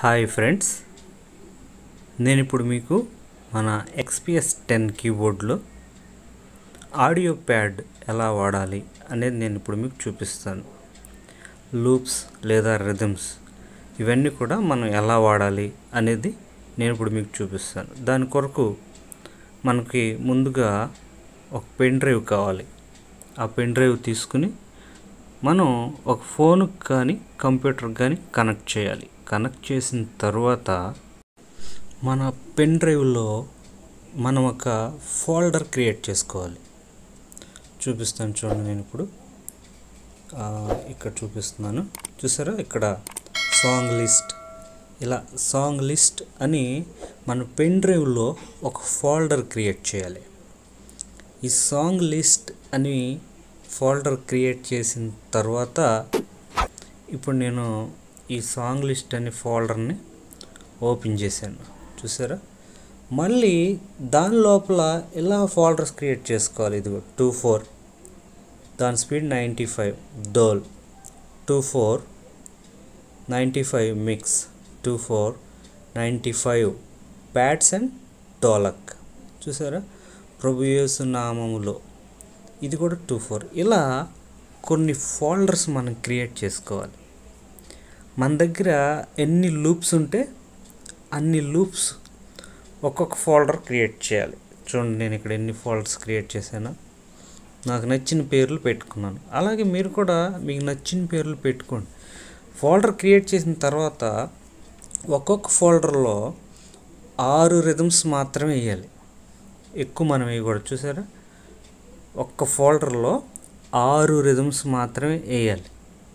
Hi friends నేను ఇప్పుడు మీకు మన ఎక్స్పిఎస్ టెన్ కీబోర్డ్లో ఆడియో ప్యాడ్ ఎలా వాడాలి అనేది నేను ఇప్పుడు మీకు చూపిస్తాను లూప్స్ లేదా రిథమ్స్ ఇవన్నీ కూడా మనం ఎలా వాడాలి అనేది నేను ఇప్పుడు మీకు చూపిస్తాను దాని కొరకు మనకి ముందుగా ఒక పెన్ డ్రైవ్ కావాలి ఆ పెన్ డ్రైవ్ తీసుకుని మనం ఒక ఫోన్కి కానీ కంప్యూటర్కి కానీ కనెక్ట్ చేయాలి కనెక్ట్ చేసిన తర్వాత మన పెన్ డ్రైవ్లో మనం ఒక ఫోల్డర్ క్రియేట్ చేసుకోవాలి చూపిస్తాను చూడండి నేను ఇప్పుడు ఆ, ఇక్కడ చూపిస్తున్నాను చూసారా ఇక్కడ సాంగ్ లిస్ట్ ఇలా సాంగ్ లిస్ట్ అని మన పెన్ డ్రైవ్లో ఒక ఫోల్డర్ క్రియేట్ చేయాలి ఈ సాంగ్ లిస్ట్ అని ఫోల్డర్ క్రియేట్ చేసిన తర్వాత ఇప్పుడు నేను ఈ సాంగ్ లిస్ట్ అనే ఫోల్డర్ని ఓపెన్ చేశాను చూసారా మళ్ళీ దాని లోపల ఇలా ఫోల్డర్స్ క్రియేట్ చేసుకోవాలి ఇదిగో టూ ఫోర్ దాని speed ninety five dhol two four ninety five mix two four ninety five pads and dholak చూసారా ప్రభు యేసు నామములో ఇది కూడా టూ ఫోర్ ఇలా కొన్ని ఫోల్డర్స్ మనం క్రియేట్ చేసుకోవాలి మన దగ్గర ఎన్ని లూప్స్ ఉంటే అన్ని లూప్స్ ఒక్కొక్క ఫోల్డర్ క్రియేట్ చేయాలి చూడండి నేను ఇక్కడ ఎన్ని ఫోల్డర్స్ క్రియేట్ చేశాను నాకు నచ్చిన పేర్లు పెట్టుకున్నాను అలాగే మీరు కూడా మీకు నచ్చిన పేర్లు పెట్టుకోండి ఫోల్డర్ క్రియేట్ చేసిన తర్వాత ఒక్కొక్క ఫోల్డర్లో ఆరు రిథమ్స్ మాత్రమే వేయాలి ఎక్కువ మనం వేయకూడదు చూసారా ఒక్క ఫోల్డర్లో ఆరు రిథమ్స్ మాత్రమే వేయాలి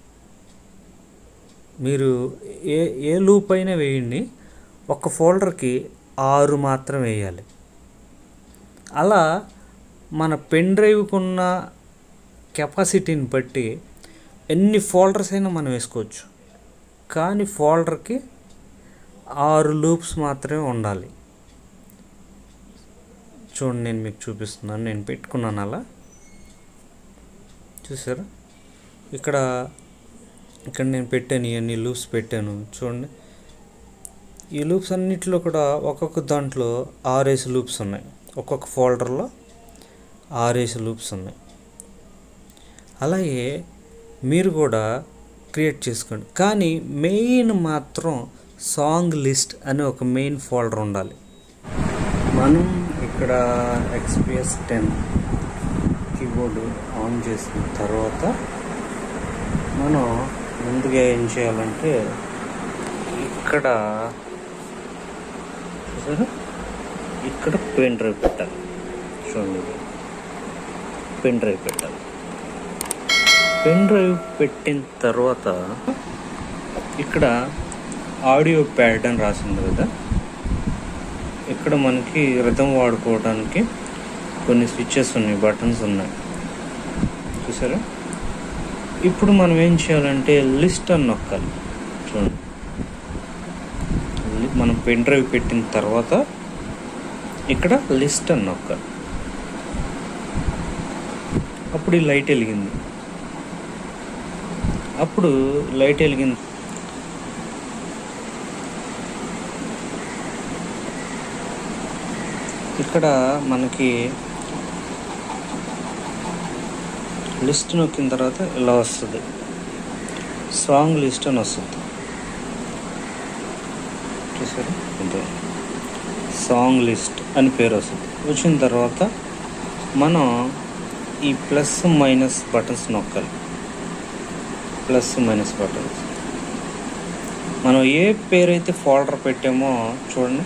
మీరు ఏ ఏ లూప్ అయినా వేయండి ఒక ఫోల్డర్కి ఆరు మాత్రం వేయాలి అలా మన పెన్ డ్రైవ్కి ఉన్న కెపాసిటీని బట్టి ఎన్ని ఫోల్డర్స్ అయినా మనం వేసుకోవచ్చు కానీ ఫోల్డర్కి ఆరు లూప్స్ మాత్రమే ఉండాలి చూడండి నేను మీకు చూపిస్తున్నాను నేను పెట్టుకున్నాను అలా చూసారా ఇక్కడ ఇక్కడ నేను పెట్టాను ఇవన్నీ లూప్స్ పెట్టాను చూడండి ఈ లూప్స్ అన్నిటిలో కూడా ఒక్కొక్క దాంట్లో ఆరేసి లూప్స్ ఉన్నాయి ఒక్కొక్క ఫోల్డర్లో ఆరేసి లూప్స్ ఉన్నాయి అలాగే మీరు కూడా క్రియేట్ చేసుకోండి కానీ మెయిన్ మాత్రం సాంగ్ లిస్ట్ అని ఒక మెయిన్ ఫోల్డర్ ఉండాలి మనం ఇక్కడ ఎక్స్పిఎస్ టెన్ కీబోర్డు ఆన్ చేసిన తర్వాత మనం ముందుగా ఏం చేయాలంటే ఇక్కడ చూసారా ఇక్కడ పెన్ డ్రైవ్ పెట్టాలి చూడండి పెన్ డ్రైవ్ పెట్టాలి పెన్ డ్రైవ్ పెట్టిన తర్వాత ఇక్కడ ఆడియో ప్యాడ్ అని రాసింది కదా ఇక్కడ మనకి రిథం వాడుకోవడానికి కొన్ని స్విచ్చెస్ ఉన్నాయి బటన్స్ ఉన్నాయి చూసారా ఇప్పుడు మనం ఏం చేయాలంటే లిస్ట్ అని నొక్కాలి చూడండి లి- మనం పెన్ డ్రైవ్ పెట్టిన తర్వాత ఇక్కడ లిస్ట్ అని నొక్కాలి అప్పుడు ఈ లైట్ వెలిగింది అప్పుడు లైట్ వెలిగింది ఇక్కడ మనకి లిస్ట్ నొక్కిన తర్వాత ఇలా వస్తుంది సాంగ్ లిస్ట్ అని వస్తుంది చూసారా ఇంతే సాంగ్ లిస్ట్ అని పేరు వస్తుంది వచ్చిన తర్వాత మనం ఈ ప్లస్ మైనస్ బటన్స్ నొక్కాలి ప్లస్ మైనస్ బటన్స్ మనం ఏ పేరు అయితే ఫోల్డర్ పెట్టామో చూడండి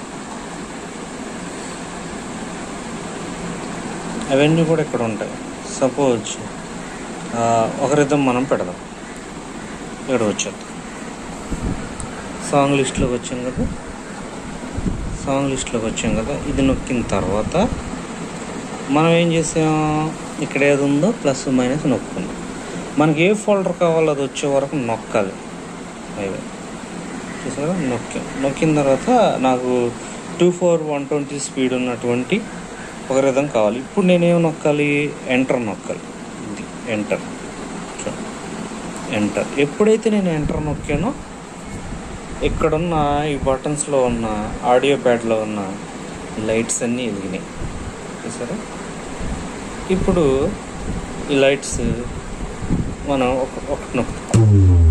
అవన్నీ కూడా ఇక్కడ ఉంటాయి సపోజ్ ఒక రిధం మనం పెడదాం ఇక్కడ వచ్చేద్దాం సాంగ్ లిస్ట్లోకి వచ్చాం కదా సాంగ్ లిస్ట్లోకి వచ్చాం కదా ఇది నొక్కిన తర్వాత మనం ఏం చేసాం ఇక్కడ ఏది ఉందో ప్లస్ మైనస్ నొక్కుంది మనకి ఏ ఫోల్డర్ కావాలో అది వచ్చే వరకు నొక్కాలి అయ్యో చూసారా నొక్కాం నొక్కిన తర్వాత నాకు two four one twenty speed ఉన్నటువంటి ఒక రిధం కావాలి ఇప్పుడు నేనేం నొక్కాలి ఎంటర్ నొక్కాలి ఇది ఎంటర్ ఎంటర్ ఎప్పుడైతే నేను ఎంటర్ నొక్కానో ఇక్కడున్న ఈ బటన్స్లో ఉన్న ఆడియో ప్యాడ్లో ఉన్న లైట్స్ అన్నీ వెలిగినాయి చూసారా ఇప్పుడు ఈ లైట్స్ మనం ఒక ఒకటి నొక్కుతాం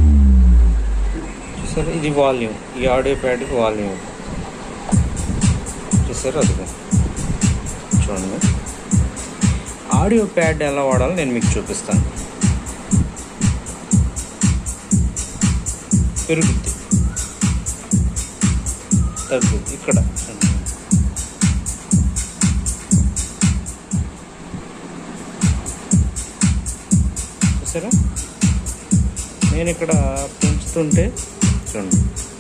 చూసారా ఇది వాల్యూమ్ ఈ ఆడియో ప్యాడ్కి వాల్యూమ్ చూసారా అదిగో చూడండి ఆడియో ప్యాడ్ ఎలా వాడాలో నేను మీకు చూపిస్తాను పెరుగుద్ది తగ్గుద్ది ఇక్కడ చూసారా నేను ఇక్కడ పెంచుతుంటే చూడండి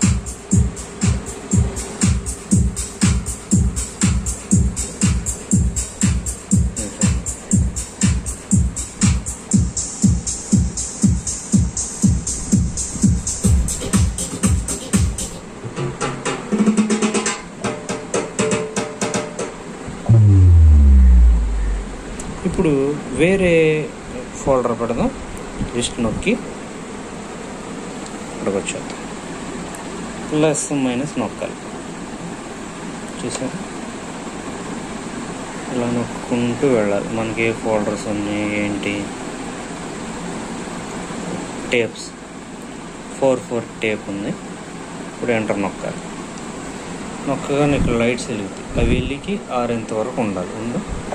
ఇప్పుడు వేరే ఫోల్డర్ పెడదాం లిస్ట్ నొక్కి ఇక్కడికి వచ్చేద్దాం ప్లస్ మైనస్ నొక్కాలి చూసారా ఇలా నొక్కుంటూ వెళ్ళాలి మనకి ఏ ఫోల్డర్స్ ఉన్నాయి ఏంటి టేప్స్ ఫోర్ ఫోర్ టేప్ ఉంది ఇప్పుడు ఎంటర్ నొక్కాలి నొక్కగానే ఇక్కడ లైట్స్ వెలుగుతాయి అవి వెళ్ళికి ఆరేంత వరకు ఉండాలి ఉండు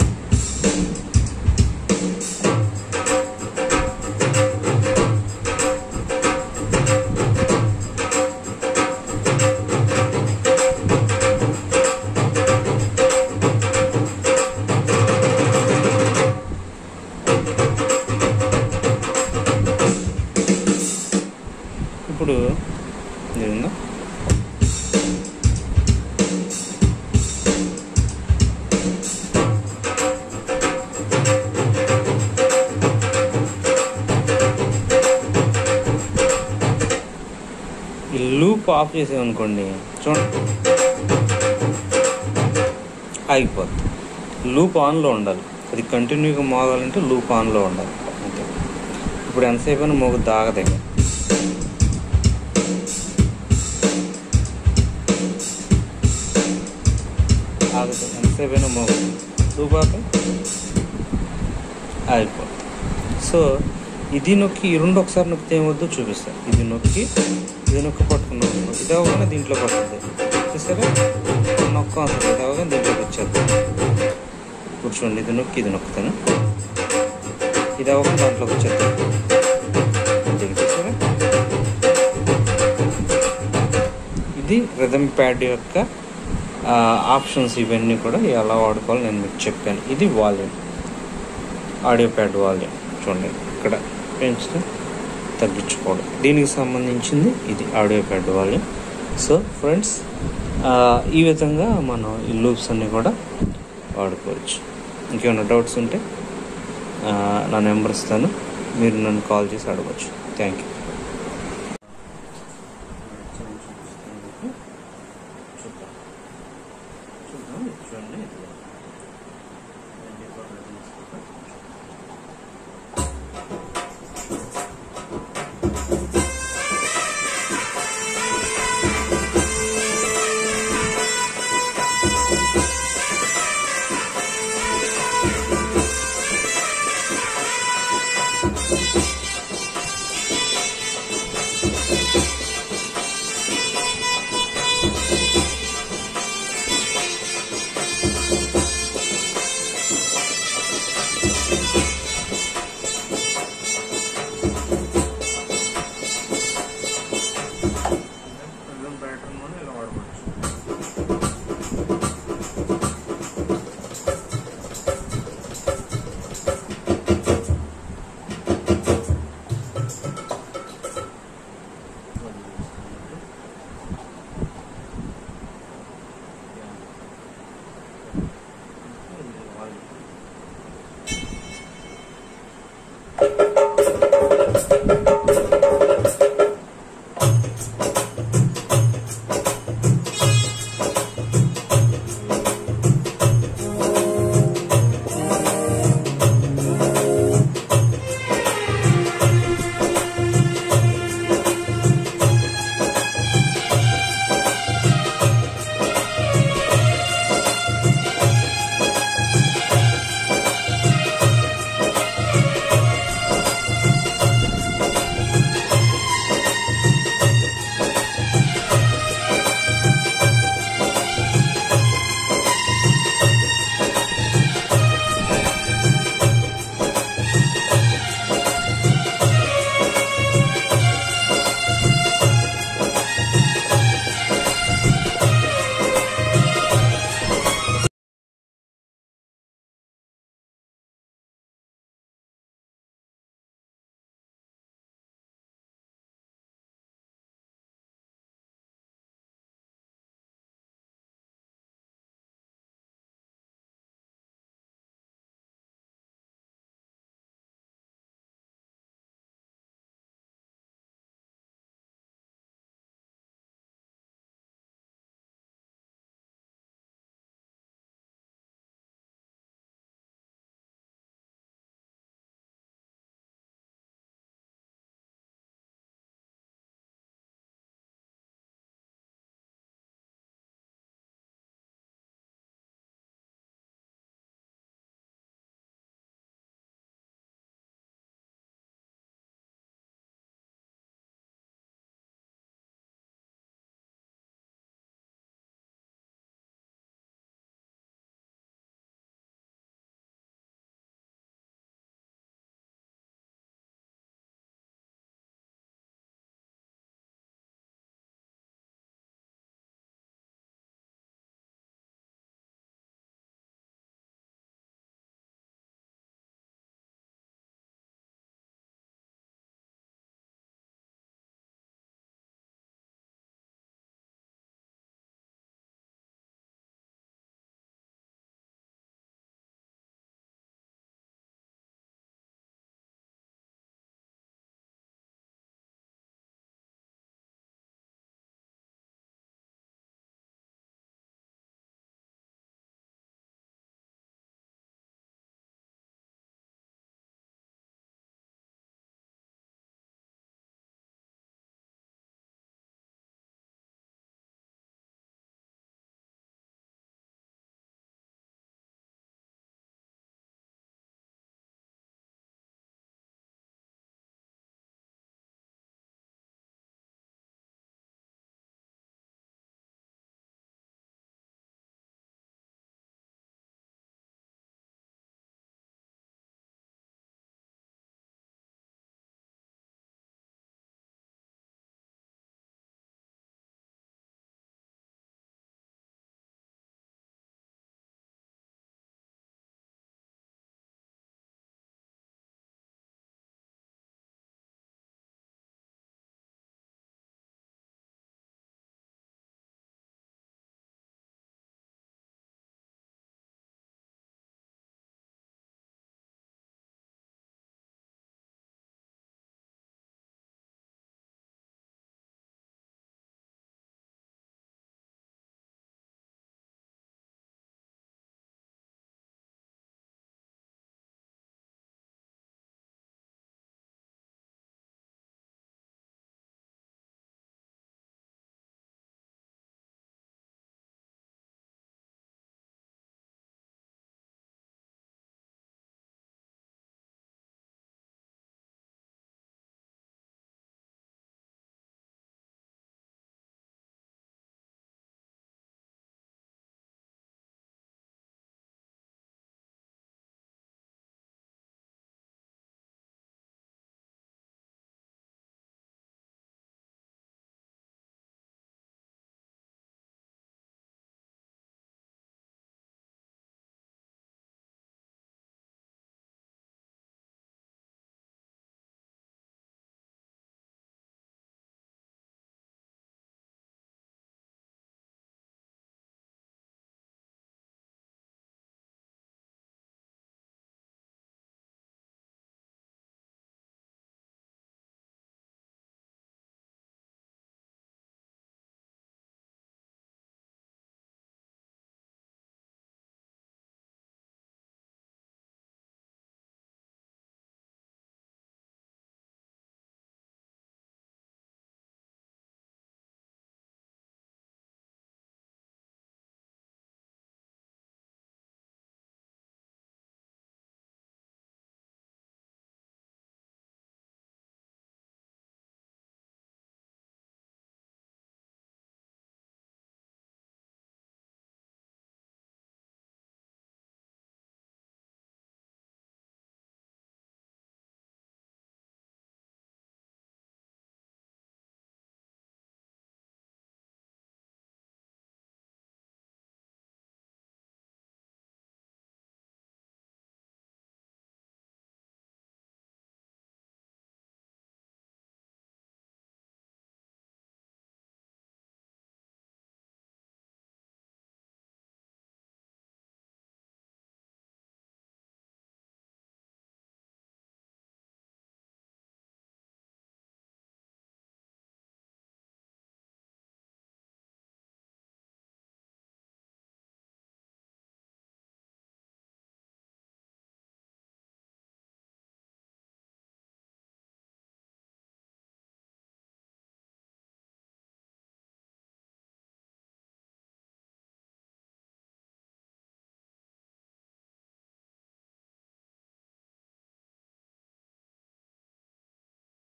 ఇప్పుడు ఇది ఉందా ఈ లూప్ ఆఫ్ చేసామనుకోండి చూడండి ఆగిపోద్ది లూప్ ఆన్లో ఉండాలి అది కంటిన్యూగా మోగాలంటే లూప్ ఆన్లో ఉండాలి అంతే ఇప్పుడు ఎంతసేపు అయినా మోగు దాగదగ్గ ఆగుతుంది ఎంతసేపు అయినా మోగు లూప్ ఆపే ఆగిపోతుంది సో ఇది నొక్కి ఈ రెండు ఒకసారి నొక్కితే ఏమవుద్దో చూపిస్తాను ఇది నొక్కి ఇది నొక్కి పట్టుకున్నాం అనుకో. ఇది అవగానే దీంట్లో పడుతుంది చూసారా నొక్క అవసరం ఇది అవగానే దీంట్లోకి వచ్చేద్దాం కూర్చోండి ఇది నొక్కి ఇది నొక్కుతాను ఇది అవగానే దాంట్లోకి వచ్చేద్దాం అంతే చూసారా ఇది రిథమ్ ప్యాడ్ యొక్క ఆప్షన్స్ ఇవన్నీ కూడా ఎలా వాడుకోవాలో నేను మీకు చెప్పాను ఇది వాల్యూమ్ ఆడియో ప్యాడ్ వాల్యూమ్ చూడండి ఇక్కడ పెంచుతూ తగ్గించుకోవడం దీనికి సంబంధించింది ఇది audio pad volume so friends ఈ విధంగా మనం ఈ లూప్స్ అన్నీ కూడా వాడుకోవచ్చు ఇంకేమైనా డౌట్స్ ఉంటే ఆ, నా నెంబర్ ఇస్తాను మీరు నన్ను కాల్ చేసి అడగవచ్చు థ్యాంక్ యూ ప్యాటర్న్ మనం ఇలా వాడుకోవచ్చు